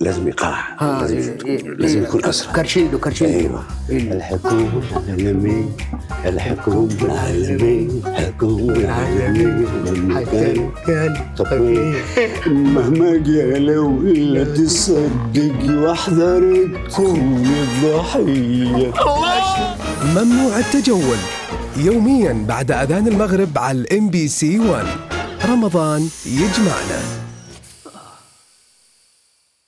لازم ايقاع ها، لازم, إيه، إيه، لازم إيه، يكون اسرع كرشيدو كرشيدو ايوه إيه. الحكومة العالمية الحكومة العالمية الحكومة العالمية والمكان تقويم مهما قالوا لا تصدق واحذر تكون الضحية ممنوع التجول يوميا بعد أذان المغرب على الام بي سي 1 رمضان يجمعنا